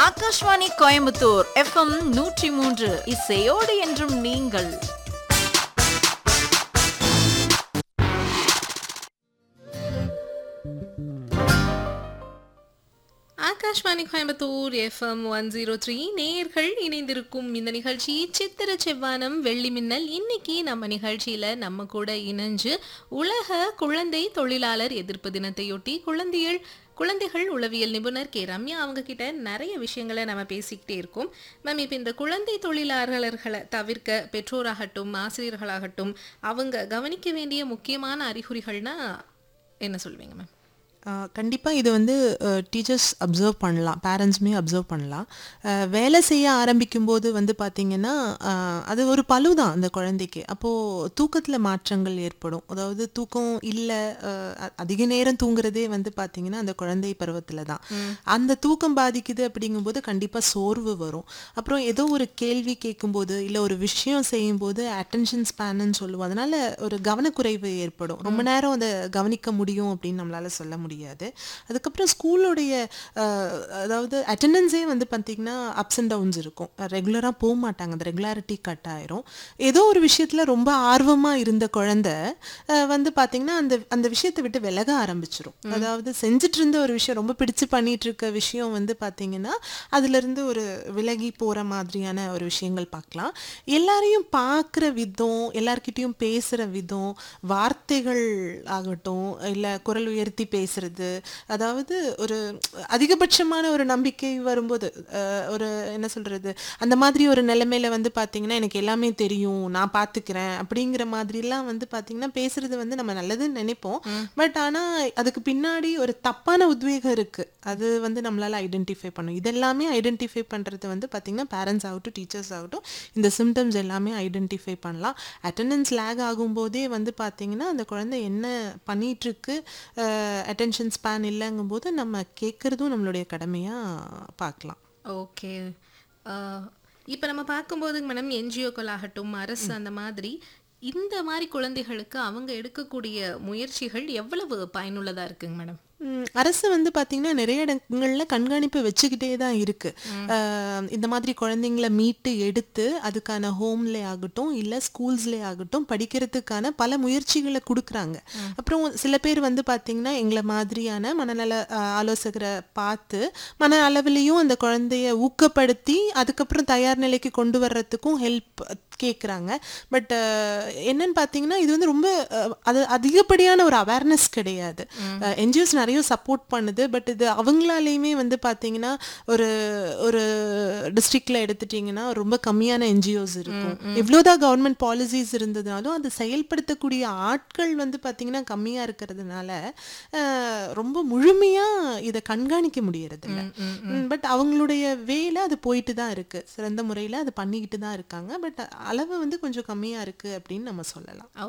Akashvani Coimbatore FM நூற்றி மூன்று இசையோடு என்றும் நீங்கள் Akashvani Coimbatore FM one zero three நேயர்கள் இணைந்திருக்கும் இந்த நிகழ்ச்சி சித்திர செவ்வானம் வெள்ளி மின்னல் இன்னைக்கு நம்ம நிகழ்ச்சியில நம்ம கூட இணைஞ்சு உலக குழந்தை தொழிலாளர் எதிர்ப்பு தினத்தையொட்டி குழந்தைகள் குழந்தைகள் உளவியல் நிபுணர் கே ரம்யா அவங்க கிட்ட நிறைய விஷயங்களை நம்ம பேசிக்கிட்டே இருக்கோம் மேம் இப்போ இந்த குழந்தை தொழிலாளர்களை தவிர்க்க பெற்றோராகட்டும் ஆசிரியர்களாகட்டும் அவங்க கவனிக்க வேண்டிய முக்கியமான அறிகுறிகள்னா என்ன சொல்லுவீங்க மேம் கண்டிப்பாக இது வந்து டீச்சர்ஸ் அப்சர்வ் பண்ணலாம் பேரண்ட்ஸுமே அப்சர்வ் பண்ணலாம் அஹ், வேலை செய்ய ஆரம்பிக்கும் போது வந்து பார்த்திங்கன்னா அஹ், அது ஒரு பளு தான் அந்த குழந்தைக்கு அப்போது தூக்கத்தில் மாற்றங்கள் ஏற்படும் அதாவது தூக்கம் இல்லை அதிக நேரம் தூங்குறதே வந்து பார்த்திங்கன்னா அந்த குழந்தை பருவத்தில் தான் அந்த தூக்கம் பாதிக்குது அப்படிங்கும்போது கண்டிப்பாக சோர்வு வரும் அப்புறம் ஏதோ ஒரு கேள்வி கேட்கும்போது இல்லை ஒரு விஷயம் செய்யும்போது அட்டென்ஷன் ஸ்பேன்னு சொல்லுவோம் அதனால ஒரு கவனக்குறைவு ஏற்படும் ரொம்ப நேரம் அதை கவனிக்க முடியும் அப்படின்னு நம்மளால சொல்ல முடியாது அதுக்கப்புறம் ஸ்கூலோடைய அதாவது அட்டெண்டன்ஸே வந்து பார்த்தீங்கன்னா அப்ஸ் அண்ட் டவுன்ஸ் இருக்கும் ரெகுலராக போக மாட்டாங்க அந்த ரெகுலாரிட்டி கட் ஆயிரும் ஏதோ ஒரு விஷயத்தில் ரொம்ப ஆர்வமாக இருந்த குழந்தை அஹ், வந்து பார்த்தீங்கன்னா அந்த அந்த விஷயத்தை விட்டு விலக ஆரம்பிச்சிரும் அதாவது செஞ்சுட்டு இருந்த ஒரு விஷயம் ரொம்ப பிடிச்சு பண்ணிட்டு இருக்க விஷயம் வந்து பார்த்தீங்கன்னா அதுலேருந்து ஒரு விலகி போகிற மாதிரியான ஒரு விஷயங்கள் பார்க்கலாம் எல்லாரையும் பார்க்குற விதம் எல்லார்கிட்டயும் பேசுகிற விதம் வார்த்தைகள் ஆகட்டும் இல்லை குரல் உயர்த்தி பேசுறது அதாவது ஒரு அதிகபட்சமான ஒரு நம்பிக்கை வரும்போது அஹ், ஒரு என்ன சொல்றது அந்த மாதிரி ஒரு நிலைமையில வந்து பார்த்தீங்கன்னா எனக்கு எல்லாமே தெரியும் நான் பார்த்துக்கிறேன் அப்படிங்கிற மாதிரிலாம் வந்து பார்த்தீங்கன்னா பேசுறது வந்து நம்ம நல்லதுன்னு நினைப்போம் பட் ஆனால் அதுக்கு பின்னாடி ஒரு தப்பான உத்வேகம் இருக்கு அது வந்து நம்மளால ஐடென்டிஃபை பண்ணும் இதெல்லாமே ஐடென்டிஃபை பண்றது வந்து பார்த்தீங்கன்னா பேரண்ட்ஸ் ஆகட்டும் டீச்சர்ஸ் ஆகட்டும் இந்த சிம்டம்ஸ் எல்லாமே ஐடென்டிஃபை பண்ணலாம் அட்டெண்டன்ஸ் லேக் ஆகும்போதே வந்து பார்த்தீங்கன்னா அந்த குழந்தை என்ன பண்ணிட்டு இருக்கு அட்டென்ஷன் ஸ்பேன் இல்லைங்கும்போது நம்ம கேட்குறதும் நம்மளுடைய கடமையாக பார்க்கலாம் ஓகே இப்போ நம்ம பார்க்கும்போது மேடம் என்ஜிஓக்கள் ஆகட்டும் அரசு அந்த மாதிரி இந்த மாதிரி குழந்தைகளுக்கு அவங்க எடுக்கக்கூடிய முயற்சிகள் எவ்வளவு பயனுள்ளதா இருக்குங்க மேடம் ம், அரசு வந்து பாத்தீங்கன்னா நிறைய இடங்கள்ல கண்காணிப்பு வச்சுக்கிட்டே தான் இருக்கு அஹ், இந்த மாதிரி குழந்தைங்கள மீட்டு எடுத்து அதுக்கான ஹோம்ல ஆகட்டும் இல்ல ஸ்கூல்ஸ்ல ஆகட்டும் படிக்கிறதுக்கான பல முயற்சிகளை கொடுக்குறாங்க அப்புறம் சில பேர் வந்து பாத்தீங்கன்னா எங்களை மாதிரியான மனநல அஹ், ஆலோசகரை பார்த்து மன அளவிலையும் அந்த குழந்தைய ஊக்கப்படுத்தி அதுக்கப்புறம் தயார் நிலைக்கு கொண்டு வர்றதுக்கும் ஹெல்ப் கேட்குறாங்க பட் என்னன்னு பார்த்தீங்கன்னா இது வந்து ரொம்ப அஹ், அது அதிகப்படியான ஒரு அவேர்னஸ் கிடையாது என்ஜிஓஸ் நிறைய சப்போர்ட் பண்ணுது பட் இது அவங்களாலேயுமே வந்து பார்த்தீங்கன்னா ஒரு ஒரு டிஸ்ட்ரிக்ட்ல எடுத்துட்டிங்கன்னா ரொம்ப கம்மியான என்ஜிஓஸ் இருக்கும் எவ்வளோதான் கவர்மெண்ட் பாலிசிஸ் இருந்ததுனாலும் அது செயல்படுத்தக்கூடிய ஆட்கள் வந்து பார்த்தீங்கன்னா கம்மியாக இருக்கிறதுனால அஹ், ரொம்ப முழுமையாக இதை கண்காணிக்க முடியறது இல்லை பட் அவங்களுடைய வேலை அது போயிட்டு தான் இருக்கு சிறந்த முறையில் அது பண்ணிக்கிட்டு தான் இருக்காங்க பட் அளவு வந்து கொஞ்சம் கம்மியாக இருக்கு அப்படின்னு நம்ம சொல்லலாம்